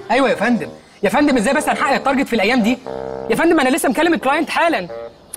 ايوه يا فندم يا فندم ازاي بس هنحقق التارجت في الايام دي يا فندم انا لسه مكلم الكلاينت حالا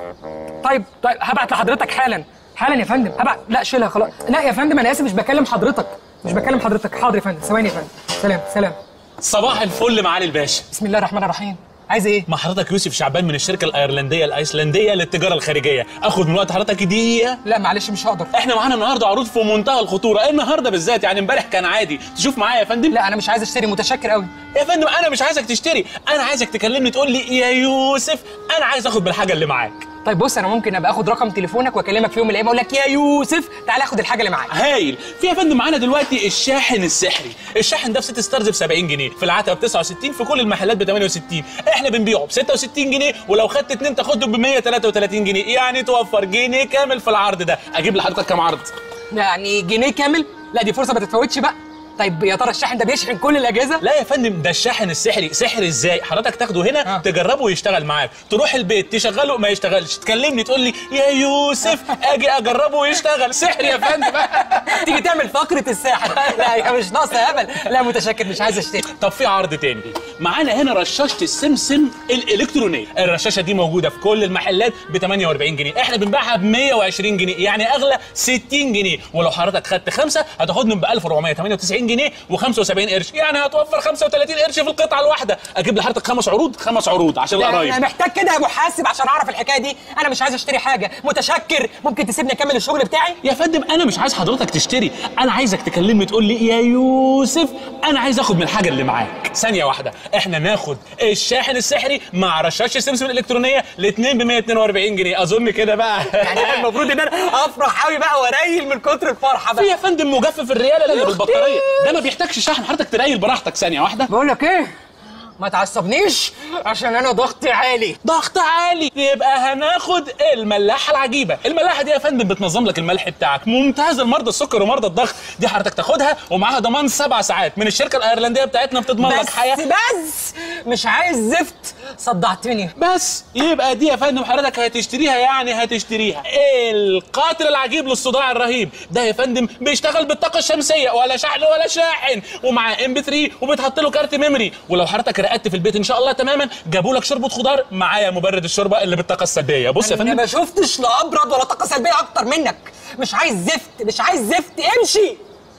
طيب طيب هبعت لحضرتك حالا حالا يا فندم هبعت لا شيلها خلاص لا يا فندم انا اسف مش بكلم حضرتك مش بكلم حضرتك حاضر يا فندم ثواني يا فندم سلام سلام صباح الفل معالي الباشا بسم الله الرحمن الرحيم عايز ايه مع حضرتك يوسف شعبان من الشركه الايرلنديه الايسلنديه للتجاره الخارجيه اخد من وقت حضرتك دقيقه لا معلش مش هقدر احنا معانا النهارده عروض في منتهى الخطوره النهارده بالذات يعني امبارح كان عادي تشوف معايا يا فندم لا انا مش عايز اشتري متشكر قوي يا فندم انا مش عايزك تشتري انا عايزك تكلمني تقول لي يا يوسف انا عايز اخد بالحاجه اللي معاك طيب بص انا ممكن ابقى اخد رقم تليفونك واكلمك في يوم من الايام اقول لك يا يوسف تعالى اخد الحاجه اللي معاك هايل في يا فندم معانا دلوقتي الشاحن السحري الشاحن ده في 6 ستارز ب 70 جنيه في العتبه ب 69 في كل المحلات ب 68 احنا بنبيعه ب 66 جنيه ولو خدت اتنين تاخده ب 133 جنيه يعني توفر جنيه كامل في العرض ده اجيب لحضرتك كام عرض يعني جنيه كامل لا دي فرصه ما تتفوتش بقى طيب يا ترى الشاحن ده بيشحن كل الاجهزه لا يا فندم ده الشاحن السحري سحر ازاي حضرتك تاخده هنا آه. تجربه ويشتغل معاك تروح البيت تشغله ما يشتغلش تكلمني تقول لي يا يوسف اجي اجربه ويشتغل سحر يا فندم تيجي تعمل فقره الساحر لا يا مش ناقصه هبل لا متشكر مش عايز اشتري طب في عرض تاني معانا هنا رشاشه السمسم الالكترونيه الرشاشه دي موجوده في كل المحلات ب 48 جنيه احنا بنبيعها ب 120 جنيه يعني اغلى 60 جنيه ولو حضرتك خدت خمسه هتاخدهم ب 1498 جنيه و75 قرش يعني هتوفر 35 قرش في القطعه الواحده اجيب لحضرتك خمس عروض خمس عروض عشان لا القرايب انا محتاج كده يا محاسب عشان اعرف الحكايه دي انا مش عايز اشتري حاجه متشكر ممكن تسيبني اكمل الشغل بتاعي يا فندم انا مش عايز حضرتك تشتري انا عايزك تكلمني تقول لي يا يوسف انا عايز اخد من الحاجه اللي معاك ثانيه واحده احنا ناخد الشاحن السحري مع رشاش سمسم الالكترونيه الاثنين ب 142 جنيه اظن كده بقى يعني المفروض ان انا افرح قوي بقى واريل من كتر الفرحه في بقى يا فندم مجفف الرياله اللي بالبطاريه ده ما بيحتاجش شحن حضرتك تريل براحتك ثانيه واحده بقول لك ايه ما تعصبنيش عشان انا ضغطي عالي ضغط عالي يبقى هناخد الملاحه العجيبه الملاحه دي يا فندم بتنظم لك الملح بتاعك ممتاز لمرضى السكر ومرضى الضغط دي حضرتك تاخدها ومعاها ضمان سبع ساعات من الشركه الايرلنديه بتاعتنا بتضمن لك بس حياه بس مش عايز زفت صدعتني بس يبقى دي يا فندم حضرتك هتشتريها يعني هتشتريها القاتل العجيب للصداع الرهيب ده يا فندم بيشتغل بالطاقه الشمسيه ولا شحن ولا شاحن ومعاه ام بي 3 وبتحط له كارت ميموري ولو حضرتك رقدت في البيت ان شاء الله تماما جابوا لك شوربه خضار معايا مبرد الشوربه اللي بالطاقه السلبيه بص يا انا فندم ما شفتش لا ابرد ولا طاقه سلبيه اكتر منك مش عايز زفت مش عايز زفت امشي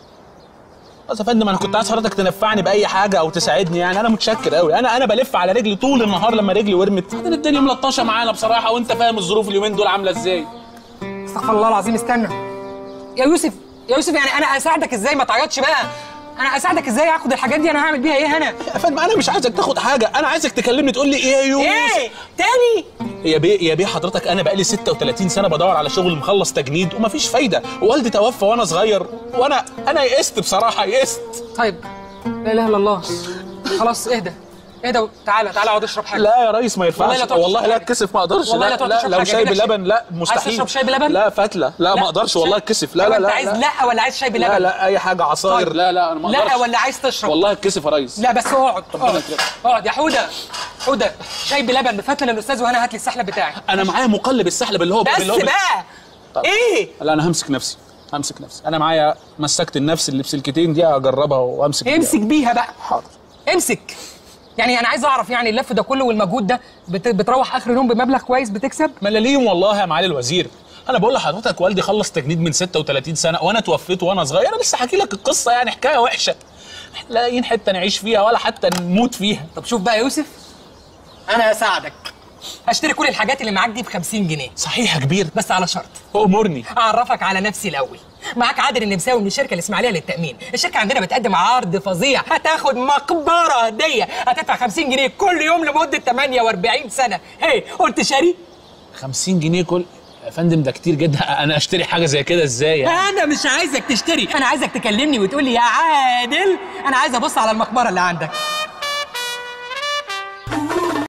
بص يا فندم انا كنت عايز حضرتك تنفعني باي حاجه او تساعدني يعني انا متشكر قوي انا انا بلف على رجلي طول النهار لما رجلي ورمت بعدين الدنيا ملطشه معانا بصراحه وانت فاهم الظروف اليومين دول عامله ازاي استغفر الله العظيم استنى يا يوسف يا يوسف يعني انا اساعدك ازاي ما تعيطش بقى انا اساعدك ازاي اخد الحاجات دي انا هعمل بيها ايه هنا يا فندم انا مش عايزك تاخد حاجه انا عايزك تكلمني تقول لي ايه يا يوسف ايه تاني يا بيه يا بيه حضرتك انا بقالي 36 سنه بدور على شغل مخلص تجنيد ومفيش فايده والدي توفى وانا صغير وانا انا يئست بصراحه يئست طيب لا اله الا الله خلاص اهدى اهدى تعالى تعالى اقعد اشرب حاجه لا يا ريس ما والله ينفعش لا تقعد والله تشرب لا حاجة. اتكسف ما اقدرش والله لا لا تقعد لا تشرب لو حاجة، شاي كده شاي. بلبن لا مستحيل تشرب شاي بلبن؟ لا فتله لا ما اقدرش والله اتكسف لا طب لا انت لا عايز لا لا ولا عايز شاي بلبن لا لا اي حاجه عصاير طيب. لا لا انا ما لا اقدرش ولا عايز تشرب والله اتكسف يا ريس لا بس اقعد اقعد يكرمك. اقعد يا حوده حوده شاي بلبن بفتله للاستاذ وانا هات لي السحلب بتاعي انا معايا مقلب السحلب اللي هو بس اللي هو بقى طب. ايه لا انا همسك نفسي همسك نفسي انا معايا مسكت النفس اللي بسلكتين دي اجربها وامسك بيها. امسك بيها بقى حاضر امسك يعني انا عايز اعرف يعني اللف ده كله والمجهود ده بت... بتروح اخر اليوم بمبلغ كويس بتكسب ملاليم والله يا معالي الوزير انا بقول لحضرتك والدي خلص تجنيد من 36 سنه وانا توفيت وانا صغير انا لسه حكي لك القصه يعني حكايه وحشه إحنا لاقيين حته نعيش فيها ولا حتى نموت فيها طب شوف بقى يا يوسف انا هساعدك هشتري كل الحاجات اللي معاك دي ب 50 جنيه صحيح يا كبير بس على شرط امرني اعرفك على نفسي الاول معاك عادل النمساوي من الشركه الاسماعيليه للتامين الشركه عندنا بتقدم عرض فظيع هتاخد مقبره هديه هتدفع 50 جنيه كل يوم لمده 48 سنه هي قلت شاري 50 جنيه كل يا فندم ده كتير جدا انا اشتري حاجه زي كده ازاي يعني انا مش عايزك تشتري انا عايزك تكلمني وتقول لي يا عادل انا عايز ابص على المقبره اللي عندك